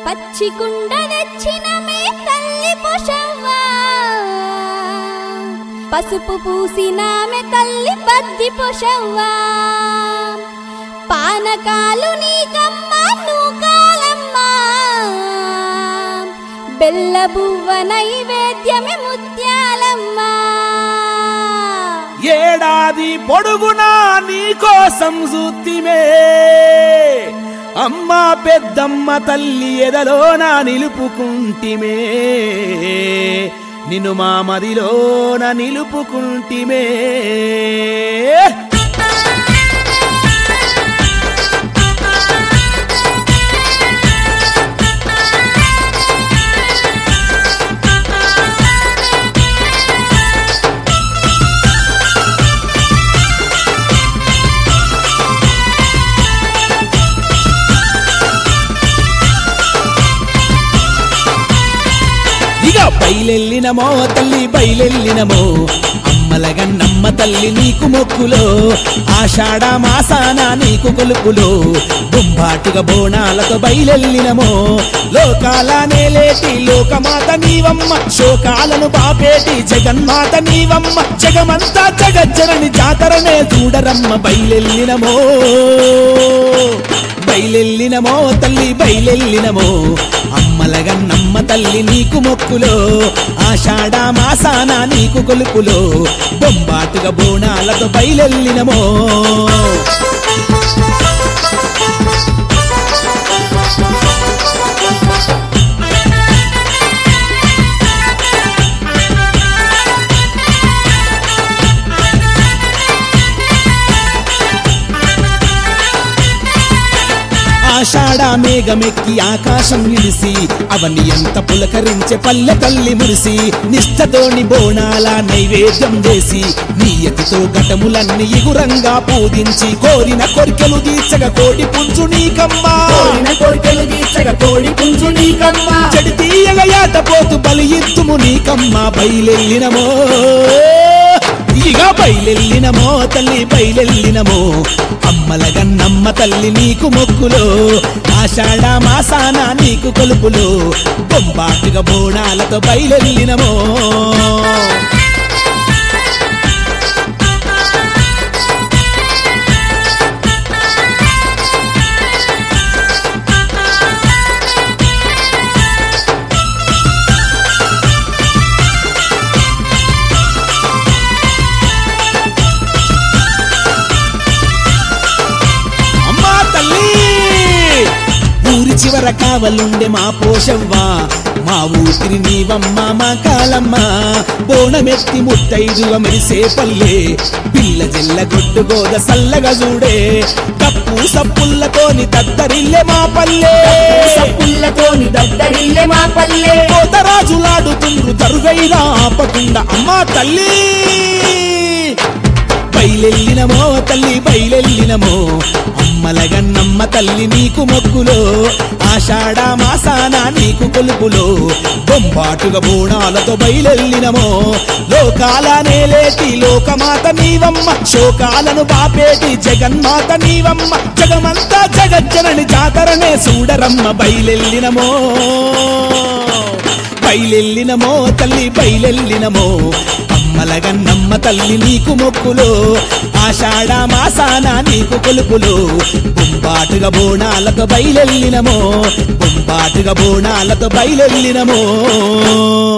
పచ్చి కుండ తెచ్చిన మే తల్లి పొషవ్వా పసుపు పూసిన మే తల్లి బద్ది పొషవ్వా పానకాలు నీకమ్మ నూకాలమ్మా బెల్ల బువ్వ నైవేద్యమే ముత్యాలమ్మా ఏడాది పొడుగునా నీకోసం సూత్తిమే అమ్మ పెద్దమ్మ తల్లి ఎదలోన నిలుపుకుంటిమే నిన్ను మా మదిలోన నిలుపుకుంటిమే ఇక బయలెల్లినమో తల్లి బయలెల్లినమో అమ్మలగన్నమ్మ తల్లి నీకు మొక్కులో ఆషాఢ మాసాన నీకు కొలుపులో బొంబాటుగా బోనాలతో బయలెల్లినమో లోకాల నేలేటి లోకమాత నీవమ్మ శోకాలను బాపేటి జగన్మాత నీవమ్మ జగమంతా జగజ్జనని జాతరనే చూడరమ్మ బయలెల్లినమో బయలెల్లినమో తల్లి బయలెల్లినమో అమ్మలగన్నమ్మ తల్లి నీకు మొక్కులో ఆషాఢ మాసాన నీకు కొలుపులో బొంబాటుగా బోనాలతో బయలెల్లినమో ఆషాఢ మేఘమెక్కి ఆకాశం నిలిసి అవని ఎంత పులకరించే పల్లె తల్లి మురిసి నిష్టతోని బోనాల నైవేద్యం చేసి నీయతితో ఘటములన్నీ ఇగురంగా పూజించి కోరిన కోరికలు తీర్చగా కోడి పుంజు నీకమ్మా కోరిన కోరికలు తీర్చగ కోడి పుంజు నీకమ్మా చెడి తీయగ యాట పోతు బలి ఇత్తుము నీకమ్మా బయలెల్లినమో ఇక బయలెల్లినమో తల్లి బయలెల్లినమో అమ్మలగన్నమ్మ తల్లి నీకు మొక్కులో ఆషాఢ మాసాన నీకు కొలుపులో బొంబాటుగా బోనాలతో బయలెల్లినమో అమ్మా తల్లి ఊరి చివర కావలుండే మా పోషవ్వా మా ఊపిరి నీవమ్మ మా కాలమ్మ బోనమెత్తి ముత్తైదువ మెరిసే పల్లె పిల్ల జల్ల గొడ్డు గోద సల్లగా చూడే కప్పు సప్పుల్లతోని తద్దరిల్లే మా పల్లె సప్పుల్లతోని దద్దరిల్లే మా పల్లె కోతరాజులాడుతుండ్రు తరుగైనా ఆపకుండా అమ్మా తల్లి బయలెల్లినమో తల్లి బయలెల్లినమో అమ్మలగన్నమ్మ తల్లి నీకు మొక్కులో ఆషాఢ మాసాన నీకు కొలుపులో బొంబాటుగా బోనాలతో బయలెల్లినమో లోకాల నేలేటి లోకమాత నీవమ్మ శోకాలను బాపేటి జగన్మాత నీవమ్మ జగమంతా జగజ్జనని జాతరనే చూడరమ్మ బయలెల్లినమో బయలెల్లినమో తల్లి బయలెల్లినమో అమ్మలగన్నమ్మ తల్లి నీకు మొక్కులో ఆషాఢ మాసాన నీకు కొలుపులో బొంబాటుగా బోనాలతో బయలెల్లినమో బొంబాటుగా బోనాలతో బయలెల్లినమో